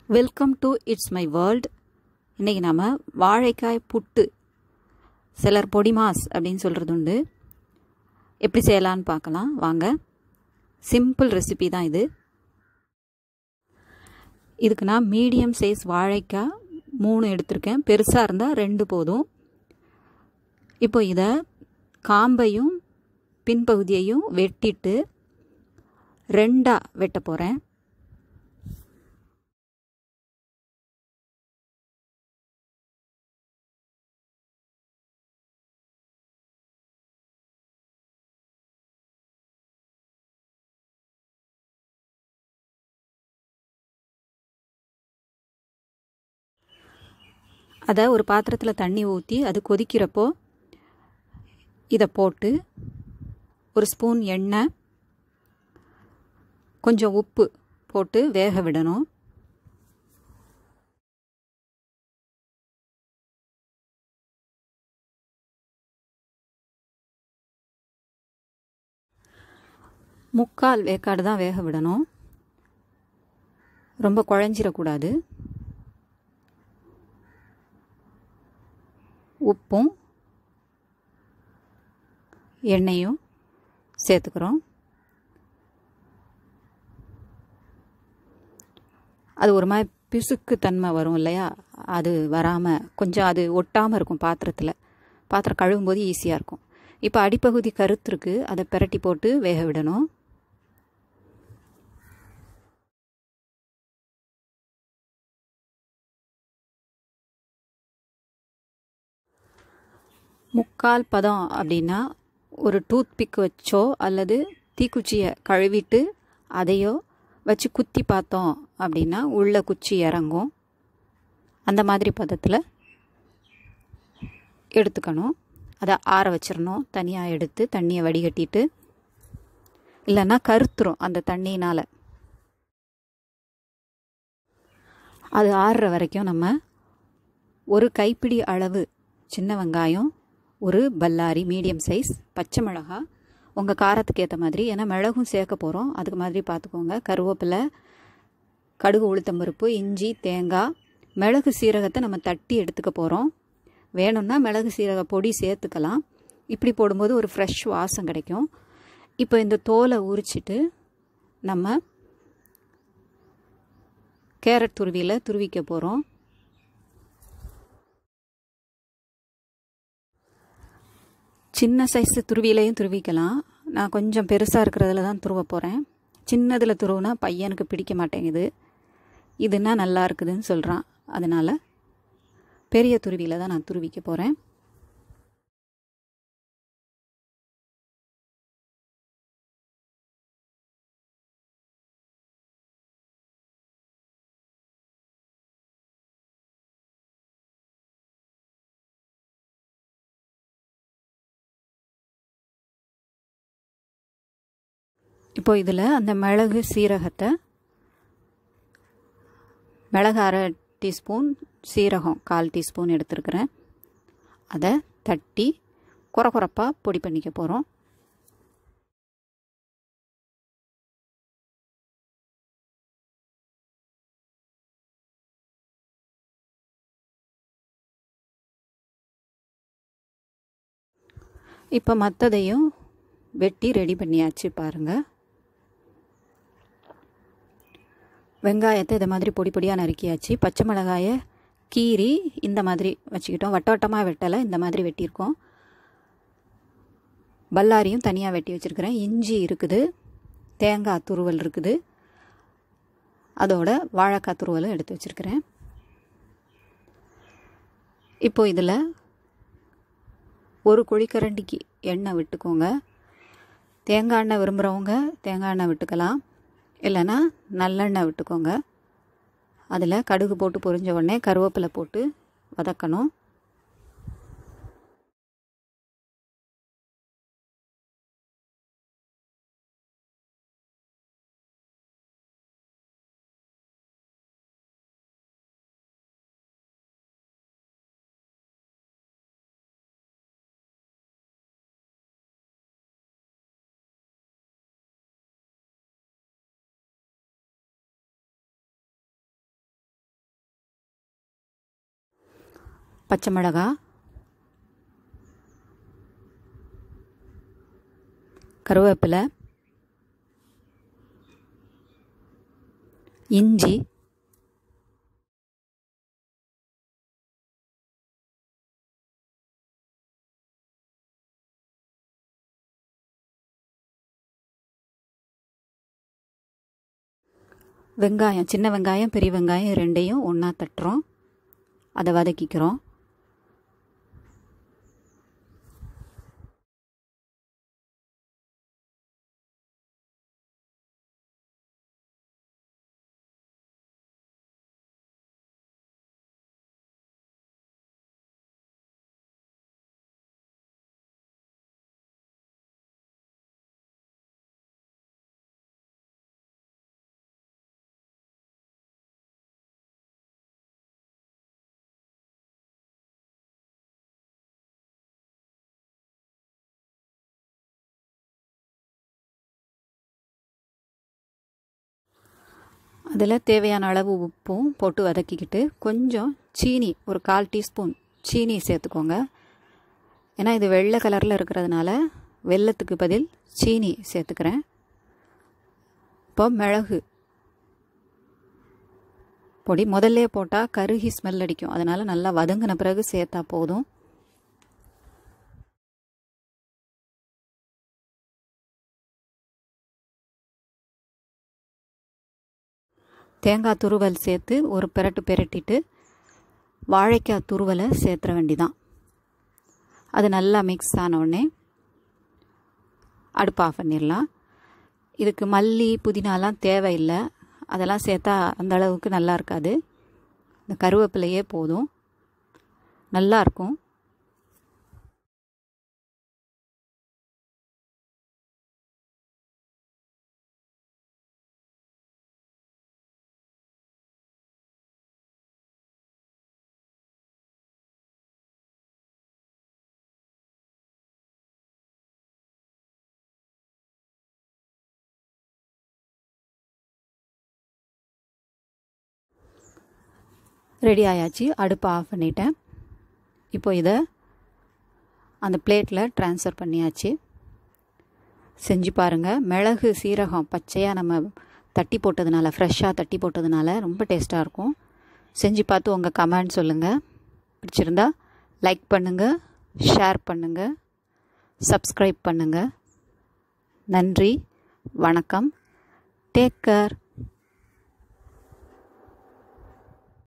welcome to it's my world இன்றைக்கி நாம் வாழைக்காய் புட்டு சிலர் பொடிமாஸ் அப்படின்னு சொல்கிறது உண்டு எப்படி செய்யலான்னு பார்க்கலாம் வாங்க சிம்பிள் ரெசிபி தான் இது இதுக்கு நான் மீடியம் சைஸ் வாழைக்காய் மூணு எடுத்திருக்கேன் பெருசாக இருந்தால் ரெண்டு போதும் இப்போ இதை காம்பையும் பின்பகுதியையும் வெட்டிட்டு ரெண்டாக வெட்ட போகிறேன் அதை ஒரு பாத்திரத்தில் தண்ணி ஊற்றி அது கொதிக்கிறப்போ இதை போட்டு ஒரு ஸ்பூன் எண்ணெய் கொஞ்சம் உப்பு போட்டு வேக விடணும் முக்கால் வேக்காடு தான் வேக விடணும் ரொம்ப குழஞ்சிடக்கூடாது உப்பும் எண்ணெயும் சேர்த்துக்கிறோம் அது ஒரு மாதிரி பிசுக்கு தன்மை வரும் இல்லையா அது வராமல் கொஞ்சம் அது ஒட்டாமல் இருக்கும் பாத்திரத்தில் பாத்திரம் கழுவும் போது ஈஸியாக இருக்கும் இப்போ அடிப்பகுதி கருத்துருக்கு அதை பிரட்டி போட்டு வேக விடணும் முக்கால் பதம் அப்படின்னா ஒரு டூத் பிக் வச்சோ அல்லது தீக்குச்சியை கழுவிட்டு அதையோ வச்சு குத்தி பார்த்தோம் அப்படின்னா உள்ள குச்சி இறங்கும் அந்த மாதிரி பதத்தில் எடுத்துக்கணும் அதை ஆற வச்சிடணும் தனியாக எடுத்து தண்ணியை வடிகட்டிட்டு இல்லைன்னா கருத்துரும் அந்த தண்ணினால் அது ஆறுற வரைக்கும் நம்ம ஒரு கைப்பிடி அளவு சின்ன வெங்காயம் ஒரு பல்லாரி மீடியம் சைஸ் பச்சை மிளகா உங்கள் காரத்துக்கு ஏற்ற மாதிரி ஏன்னா மிளகும் சேர்க்க போகிறோம் அதுக்கு மாதிரி பார்த்துக்கோங்க கருவேப்பிலை கடுகு உளுத்தம்பருப்பு இஞ்சி தேங்காய் மிளகு சீரகத்தை நம்ம தட்டி எடுத்துக்க போகிறோம் வேணும்னா மிளகு சீரக பொடி சேர்த்துக்கலாம் இப்படி போடும்போது ஒரு ஃப்ரெஷ் வாசம் கிடைக்கும் இப்போ இந்த தோலை உரிச்சிட்டு நம்ம கேரட் துருவியில் துருவிக்க போகிறோம் சின்ன சைஸு துருவிலையும் துருவிக்கலாம் நான் கொஞ்சம் பெருசாக இருக்கிறதுல தான் துருவ போகிறேன் சின்னதில் துருவுனா பையனுக்கு பிடிக்க மாட்டேங்குது இதுனா நல்லா இருக்குதுன்னு சொல்கிறான் அதனால் பெரிய துருவியில் தான் நான் துருவிக்க போகிறேன் இப்போ இதில் அந்த மிளகு சீரகத்தை மிளகு அரை டீஸ்பூன் சீரகம் கால் டீஸ்பூன் எடுத்துருக்கிறேன் அதை தட்டி குறை குறைப்பாக பொடி பண்ணிக்க போகிறோம் இப்போ மற்றதையும் வெட்டி ரெடி பண்ணியாச்சு பாருங்கள் வெங்காயத்தை இதை மாதிரி பொடி பொடியாக நறுக்கியாச்சு பச்சை மிளகாயை கீரி இந்த மாதிரி வச்சுக்கிட்டோம் வட்ட வட்டமாக வெட்டலை இந்த மாதிரி வெட்டியிருக்கோம் பல்லாரியும் தனியாக வெட்டி வச்சுருக்கிறேன் இஞ்சி இருக்குது தேங்காய் துருவல் இருக்குது அதோட வாழைக்காய் துருவலும் எடுத்து வச்சுருக்கிறேன் இப்போ இதில் ஒரு குழிக்கரண்டிக்கு எண்ணெய் விட்டுக்கோங்க தேங்காய் எண்ணெய் விரும்புகிறவங்க தேங்காய் எண்ணெய் விட்டுக்கலாம் இல்லைன்னா நல்லெண்ணெய் விட்டுக்கோங்க அதில் கடுகு போட்டு பொரிஞ்ச உடனே கருவேப்பிலை போட்டு வதக்கணும் பச்சை மிளகா கருவேப்பிலை இஞ்சி வெங்காயம் சின்ன வெங்காயம் பெரிய வெங்காயம் ரெண்டையும் ஒன்றா தட்டுறோம் அதை வதக்கிக்கிறோம் அதில் தேவையான அளவு உப்பும் போட்டு வதக்கிக்கிட்டு கொஞ்சம் சீனி ஒரு கால் டீஸ்பூன் சீனி சேர்த்துக்கோங்க ஏன்னா இது வெள்ளை கலரில் இருக்கிறதுனால வெள்ளத்துக்கு பதில் சீனி சேர்த்துக்கிறேன் இப்போ மிளகு பொடி முதல்ல போட்டால் கருகி ஸ்மெல் அடிக்கும் அதனால் நல்லா வதங்கின பிறகு சேர்த்தா போதும் தேங்காய் துருவல் சேர்த்து ஒரு பெரட்டு பெரட்டிட்டு வாழைக்காய் துருவலை சேர்த்துற வேண்டிதான் அது நல்லா மிக்ஸ் ஆன உடனே அடுப்பு ஆஃப் பண்ணிடலாம் இதுக்கு மல்லி புதினாலாம் தேவையில்லை அதெல்லாம் சேர்த்தா அந்த அளவுக்கு நல்லா இருக்காது இந்த கருவேப்பிலையே போதும் நல்லா இருக்கும் ரெடி ஆயாச்சு அடுப்பை ஆஃப் பண்ணிட்டேன் இப்போ இதை அந்த பிளேட்டில் ட்ரான்ஸ்ஃபர் பண்ணியாச்சு செஞ்சு பாருங்கள் மிளகு சீரகம் பச்சையாக நம்ம தட்டி போட்டதுனால ஃப்ரெஷ்ஷாக தட்டி போட்டதுனால ரொம்ப டேஸ்ட்டாக இருக்கும் செஞ்சு பார்த்து உங்கள் கமெண்ட் சொல்லுங்கள் பிடிச்சிருந்தா லைக் பண்ணுங்கள் ஷேர் பண்ணுங்கள் சப்ஸ்கிரைப் பண்ணுங்கள் நன்றி வணக்கம் டேக் கேர்